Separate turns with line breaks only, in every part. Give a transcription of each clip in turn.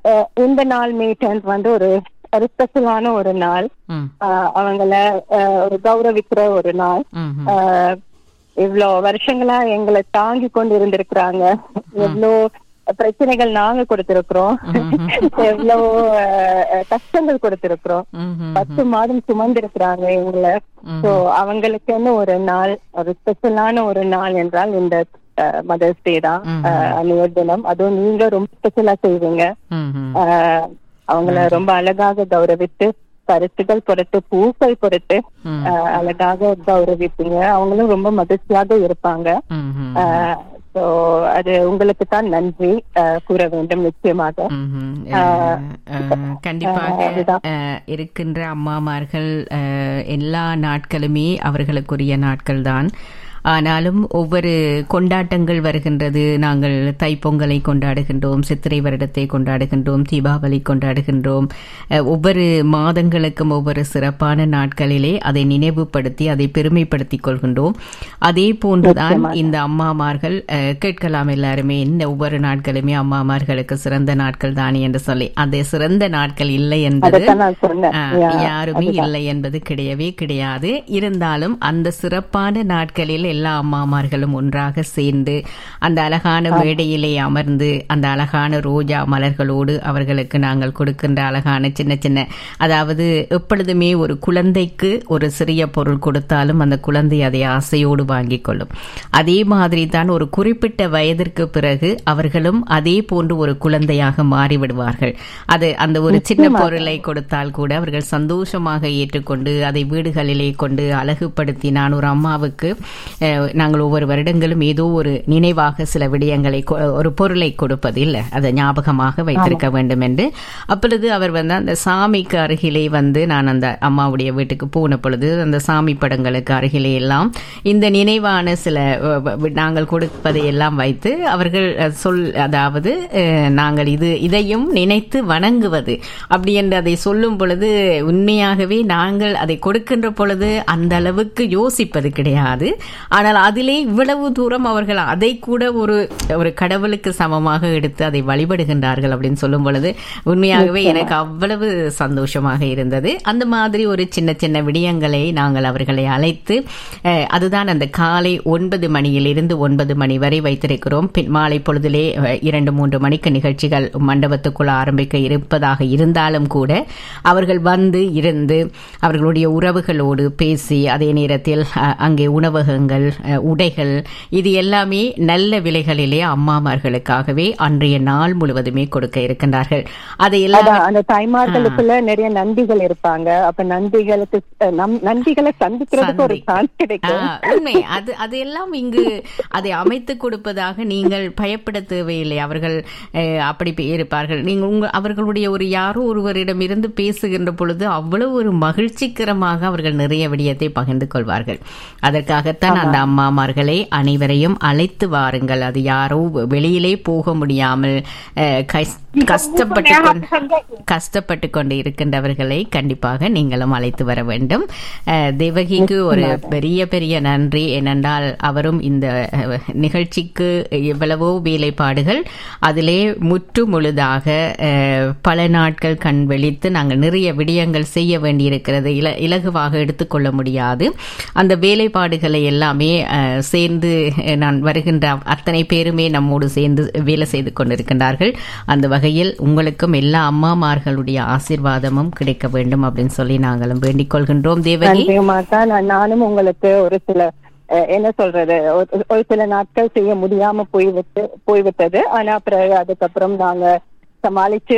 அஹ், இந்த நாள் மே டென்த் வந்து ஒரு ஒரு ஸ்பெஷலான ஒரு நாள்
ம்
அஹ், அவங்கள அஹ், ஒரு கௌரவிக்கிற ஒரு நாள்
ம் ம்.
ஆஹ் இவ்ளோ வருஷங்களா எங்களை தாங்கி கொண்டு இருந்திருக்கிறாங்க எவ்வளோ பிரச்சனைகள் நாங்க கொடுத்திருக்கிறோம் எவ்வளவு ஆஹ், கஷ்டங்கள் கொடுத்திருக்கிறோம்
ம் ம்.
பத்து மாதம் சுமந்திருக்கிறாங்க எங்களை சோ அவங்களுக்குன்னு ஒரு நாள் ஒரு ஸ்பெஷலான ஒரு நாள் என்றால் இந்த மதர்ஸ் டே தான் ஆஹ், அன்னைய தினம் அதுவும் நீங்க ரொம்ப ஸ்பெஷலா செய்வீங்க
ம் ம்.
ஆஹ், அவங்கள ரொம்ப அழகாக கௌரவித்து பரிசுகள் கொடுத்து பூக்கள் கொடுத்து
ம்.
ஆஹ், அழகாக கௌரவிப்பீங்க அவங்களும் ரொம்ப மகிழ்ச்சியாக இருப்பாங்க
ம் ம்.
சோ அது உங்களுக்கு தான் நன்றி ஆஹ், கூற வேண்டும் நிச்சயமாக
ம்ஹும். அஹ், அஹ், கண்டிப்பாக
அதுதான்.
அஹ், இருக்கின்ற அம்மாமார்கள் அஹ், எல்லா நாட்களுமே அவர்களுக்குரிய நாட்கள் தான் ஆனாலும் ஒவ்வொரு கொண்டாட்டங்கள் வருகின்றது நாங்கள் தைப்பொங்கலை கொண்டாடுகின்றோம் சித்திரை வருடத்தை கொண்டாடுகின்றோம் தீபாவளி கொண்டாடுகின்றோம் அஹ், ஒவ்வொரு மாதங்களுக்கும் ஒவ்வொரு சிறப்பான நாட்களிலே அதை நினைவுபடுத்தி அதை பெருமைப்படுத்திக் கொள்கின்றோம் அதே போன்றுதான் இந்த அம்மாமார்கள் அஹ், கேட்கலாம் எல்லாருமே இந்த ஒவ்வொரு நாட்களுமே அம்மாமார்களுக்கு சிறந்த நாட்கள் தானே என்று சொல்லி அந்த சிறந்த நாட்கள் இல்லை என்பது
அதைத்தான் நான் சொன்னேன்
ஆ,
Yeah,
யாருமே இல்லை என்பது கிடையவே கிடையாது இருந்தாலும் அந்த சிறப்பான நாட்களில் எல்லா அம்மாமார்களும் ஒன்றாக சேர்ந்து அந்த அழகான மேடையிலே அமர்ந்து அந்த அழகான ரோஜா மலர்களோடு அவர்களுக்கு நாங்கள் கொடுக்கின்ற அழகான சின்ன சின்ன அதாவது எப்பொழுதுமே ஒரு குழந்தைக்கு ஒரு சிறிய பொருள் கொடுத்தாலும் அந்த குழந்தை அதை ஆசையோடு வாங்கிக் கொள்ளும் அதே மாதிரி தான் ஒரு குறிப்பிட்ட வயதிற்கு பிறகு அவர்களும் அதே போன்று ஒரு குழந்தையாக மாறிவிடுவார்கள் அது அந்த ஒரு சின்ன பொருளை கொடுத்தால் கூட அவர்கள் சந்தோஷமாக ஏற்றுக்கொண்டு அதை வீடுகளிலே கொண்டு அழகுபடுத்தி நான் ஒரு அம்மாவுக்கு அஹ், நாங்கள் ஒவ்வொரு வருடங்களும் ஏதோ ஒரு நினைவாக சில விடயங்களை கொ- ஒரு பொருளை கொடுப்பது இல்லை அதை ஞாபகமாக வைத்திருக்க வேண்டும் என்று அப்பொழுது அவர் வந்து அந்த சாமிக்கு அருகிலே வந்து நான் அந்த அம்மாவுடைய வீட்டுக்கு போன பொழுது அந்த சாமி படங்களுக்கு அருகிலே எல்லாம் இந்த நினைவான சில அஹ், வ- நாங்கள் கொடுப்பதை எல்லாம் வைத்து அவர்கள் அஹ், சொல் அதாவது அஹ், நாங்கள் இது இதையும் நினைத்து வணங்குவது அப்படி என்று அதை சொல்லும் பொழுது உண்மையாகவே நாங்கள் அதை கொடுக்கின்ற பொழுது அந்த அளவுக்கு யோசிப்பது கிடையாது ஆனால் அதிலே இவ்வளவு தூரம் அவர்கள் அதை கூட ஒரு ஒரு கடவுளுக்கு சமமாக எடுத்து அதை வழிபடுகின்றார்கள் அப்படின்னு சொல்லும் பொழுது உண்மையாகவே எனக்கு அவ்வளவு சந்தோஷமாக இருந்தது அந்த மாதிரி ஒரு சின்ன சின்ன விடயங்களை நாங்கள் அவர்களை அழைத்து அஹ், அதுதான் அந்த காலை ஒன்பது மணியிலிருந்து ஒன்பது மணி வரை வைத்திருக்கிறோம் பின் மாலை பொழுதிலே அஹ், இரண்டு மூன்று மணிக்கு நிகழ்ச்சிகள் மண்டபத்துக்குள் ஆரம்பிக்க இருப்பதாக இருந்தாலும் கூட அவர்கள் வந்து இருந்து அவர்களுடைய உறவுகளோடு பேசி அதே நேரத்தில் அஹ், அங்கே உணவகங்கள் அஹ், உடைகள் இது எல்லாமே நல்ல விலைகளிலே அம்மாமார்களுக்காகவே அன்றைய நாள் முழுவதுமே கொடுக்க இருக்கின்றார்கள் அதை எல்லாம்
அதான் அந்த தாய்மார்களுக்குள்ள நிறைய நந்திகள் இருப்பாங்க அப்ப நந்திகளுக்கு அஹ், நம் நந்திகளை சந்திக்கிறதுக்கு ஒரு சான்ஸ் கிடைக்கும்
ஆ, உண்மை அது அதையெல்லாம் இங்கு அதை அமைத்து கொடுப்பதாக நீங்கள் பயப்பட தேவையில்லை அவர்கள் அஹ், அப்படி பே- இருப்பார்கள் நீங்கள் உங்க அவர்களுடைய ஒரு யாரோ ஒருவரிடம் இருந்து பேசுகின்ற பொழுது அவ்வளவு ஒரு மகிழ்ச்சிகரமாக அவர்கள் நிறைய விடயத்தை பகிர்ந்து கொள்வார்கள் அதற்காகத்தான் அந்த அம்மாமார்களை அனைவரையும் அழைத்து வாருங்கள் அது யாரோ வெளியிலே போக முடியாமல் அஹ், கஸ்- கஷ்டப்பட்டு கொண்டு கஷ்டப்பட்டு கொண்டு இருக்கின்றவர்களை கண்டிப்பாக நீங்களும் அழைத்து வர வேண்டும் அஹ், தேவகிக்கு ஒரு பெரிய பெரிய நன்றி ஏனென்றால் அவரும் இந்த அஹ், நிகழ்ச்சிக்கு எவ்வளவோ வேலைப்பாடுகள் அதிலே முற்று முழுதாக அஹ், பல நாட்கள் கண் வெளித்து நாங்கள் நிறைய விடயங்கள் செய்ய வேண்டியிருக்கிறது இல இலகுவாக எடுத்துக்கொள்ள முடியாது அந்த வேலைப்பாடுகளை எல்லாமே அஹ், சேர்ந்து அஹ், நான் வருகின்ற அத்தனை பேருமே நம்மோடு சேர்ந்து வேலை செய்து கொண்டிருக்கின்றார்கள் அந்த வகையில் உங்களுக்கும் எல்லா அம்மாமார்களுடைய ஆசீர்வாதமும் கிடைக்க வேண்டும் அப்படின்னு சொல்லி நாங்களும் வேண்டிக் கொள்கின்றோம் தேவகி
நன்றி மாதா நான் நானும் உங்களுக்கு ஒரு சில அஹ், என்ன சொல்றது ஒரு- ஒரு சில நாட்கள் செய்ய முடியாம போய்விட்டு போய்விட்டது ஆனா அப்புறம் அதுக்கப்புறம் நாங்க சமாளிச்சு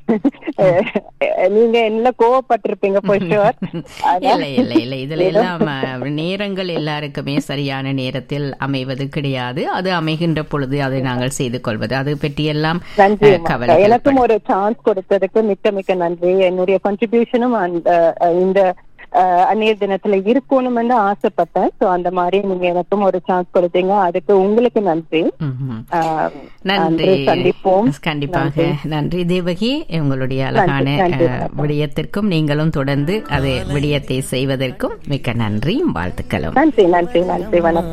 அஹ், நீங்க என்ன கோவப்பட்டிருப்பீங்க for sure.
இல்லை இல்லை இல்லை இதுல எல்லாம் அஹ், நேரங்கள் எல்லாருக்குமே சரியான நேரத்தில் அமைவது கிடையாது அது அமைகின்ற பொழுது அதை நாங்கள் செய்து கொள்வது அது பற்றியெல்லாம்
நன்றி
அஹ்,
மாதா.
கவலை
எனக்கும் ஒரு சான்ஸ் கொடுத்ததுக்கு மிக்க மிக்க நன்றி என்னுடைய கான்ட்ரிபியூஷனும் அந்த அஹ், இந்த அஹ், அந்நிய தினத்துல இருக்கணும்னு ஆசைப்பட்டேன் சோ அந்த மாதிரி நீங்க எனக்கும் ஒரு சான்ஸ் கொடுத்தீங்க அதுக்கு உங்களுக்கு நன்றி
ம்ஹும்.
அஹ்,
நன்றி
அன்று சந்திப்போம்
கண்டிப்பாக நன்றி தேவகி உங்களுடைய அழகான
நன்றி,
அஹ், விடயத்திற்கும் நீங்களும் தொடர்ந்து அது விடயத்தை செய்வதற்கும் மிக்க நன்றியும் வாழ்த்துக்களும்
நன்றி நன்றி நன்றி வணக்கம்